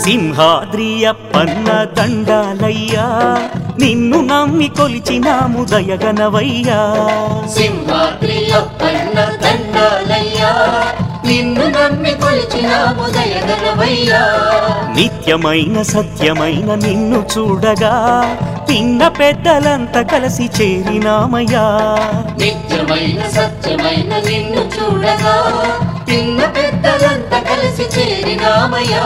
సింహాద్రి అప్పన్న దండాలయ్యా నిన్ను నమ్మి కొలిచినాము దయగనవయ్యా సింహాద్రి అప్పన్న దండాలయ్యా నిన్ను నమ్మి కొలిచినాము దయగలవయ్యా నిత్యమైన సత్యమైన నిన్ను చూడగా పిన్న పెద్దలంతా కలిసి చేరినామయ్యా నిత్యమైన సత్యమైన నిన్ను చూడగా చిన్న పెద్దలంతా కలిసి చేరినామయ్యా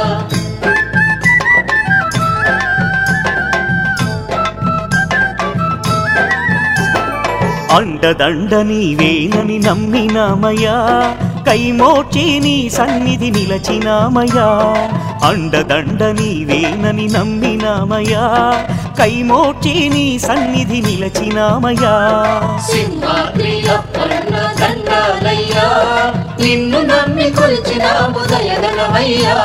అండదండ నీవేనని నమ్మినామయ్యా కైమోచి నీ సన్నిధి నిలచినామయ్యా అండదండ నీవేనని నమ్మినామయ్యా కైమోచి నీ సన్నిధి నిలచినామయ్యా సింహాద్రి అప్పన్న దండాలయ్యా నిన్ను నమ్మి కొలిచినాము దయగలవయ్యా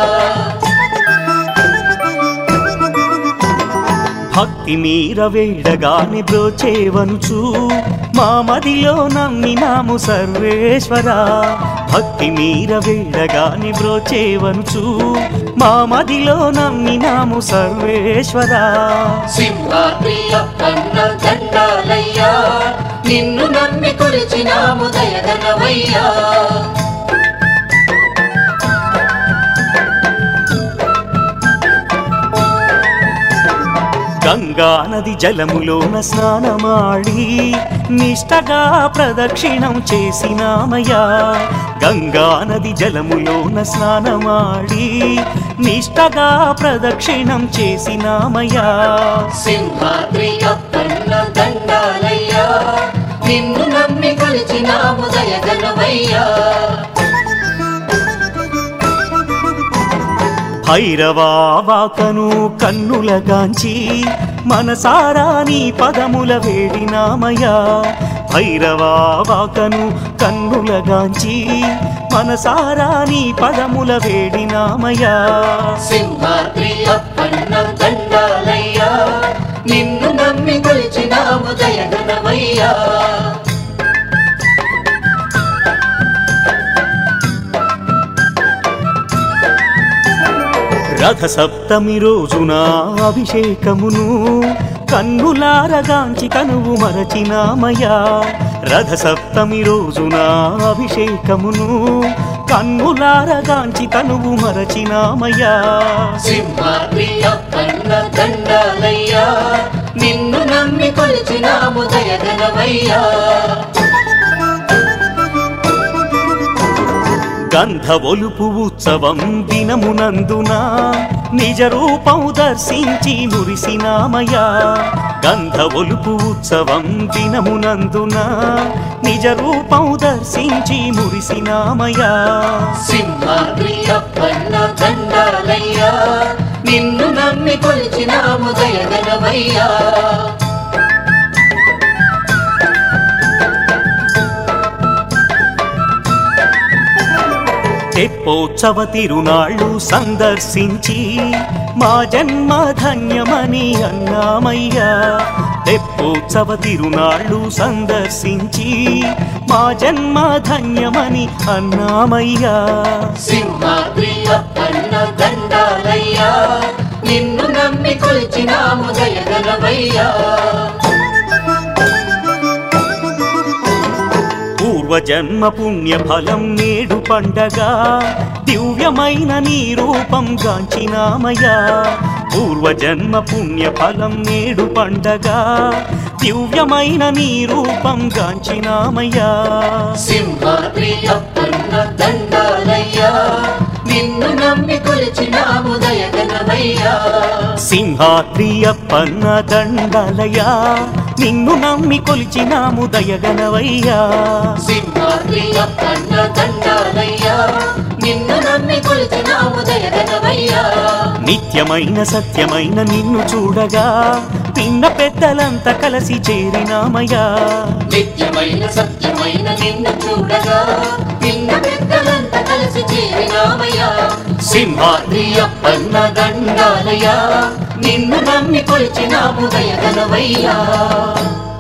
భక్తి మీర వేడగాని బ్రోచేవనుచు మా మదిలో నమ్మినాము సర్వేశ్వర భక్తి మీర వేడగాని బ్రోచేవనుచు మా మదిలో నమ్మినాము సర్వేశ్వర సింహాద్రి అప్పన్న దండాలయ్యా నిన్ను నమ్మి కొలిచినాము దయగలవయ్యా గంగా నది జలములోన స్నానమాడి నిష్టగా ప్రదక్షిణం చేసినామయ్యా గంగా నది జలములోన స్నానమాడి నిష్టగా ప్రదక్షిణం చేసినామయ్యా సింహాద్రి అప్పన్న దండాలయ్యా నిన్ను నమ్మి కొలిచినాము దయగలవయ్యా భైరవాకను కన్నులగాంచి మనసారా నీ పదముల వేడినామయ్యా భైరవాకను కన్నులగాంచి మనసారా నీ పదముల వేడినామయ్యా సింహాద్రి అప్పన్న దండాలయ్యా నిన్ను నమ్మి కొలిచినాము దయగలవయ్యా రథ సప్తమి రోజున అభిషేకమును కన్నులారగాంచి కనువు మరచినామయ్యా రథ సప్తమి రోజున అభిషేకమును కన్నులారగాంచి కనువు మరచినామయ్యా సింహాద్రి అప్పన్న దండాలయ్యా నిన్ను నమ్మి కొలిచినాము దయగలవయ్యా గంధ ఒలుపు ఉత్సవం దినమునందున నిజ రూపం దర్శించి మురిసినామయ్యా గంధ ఒలుపు ఉత్సవం దినమునందున నిజ రూపం దర్శించి మురిసినామయ్యా సింహాద్రి అప్పన్న దండాలయ్యా నిన్ను నమ్మి కొలిచినాము దయగలవయ్యా తెప్పోత్సవ తిరునాళ్ళు సందర్శించి మా జన్మ ధన్యమని అన్నామయ్యా తెప్పోత్సవ తిరునాళ్ళు సందర్శించి మా జన్మ ధన్యమని అన్నామయ్యా సింహాద్రి అప్పన్న దండాలయ్యా నిన్ను నమ్మి కొలిచినాము దయగలవయ్యా పూర్వజన్మ పుణ్య ఫలం నేడు పండగ దివ్యమైన నీ రూపం గాంచినామయ్యా పూర్వజన్మ పుణ్య ఫలం నేడు పండగ దివ్యమైన నీ రూపం గాంచినామయ్యా సింహాద్రి అప్పన్న దండాలయ్యా నిన్ను నమ్మి కొలిచినాము దయగలవయ్యా సింహాద్రి అప్పన్న దండలయ్యా నిన్ను నమ్మి కొలిచినాము దయగనవయ్యా సింహాద్రి అప్పన్న దండాలయ్యా నిన్ను నమ్మి కొలిచినాము దయగలవయ్యా నిత్యమైన సత్యమైన నిన్ను చూడగా పిన్న పెద్దలంతా కలిసి చేరినామయ్యా నిత్యమైన సత్యమైన నిన్ను చూడగా నిన్న పెద్దలంతా కలిసి చేరినామయ్యా సింహాద్రి అప్పన్న దండాలయ్యా నిన్ను నమ్మి కొలిచినాము దయగలవయ్యా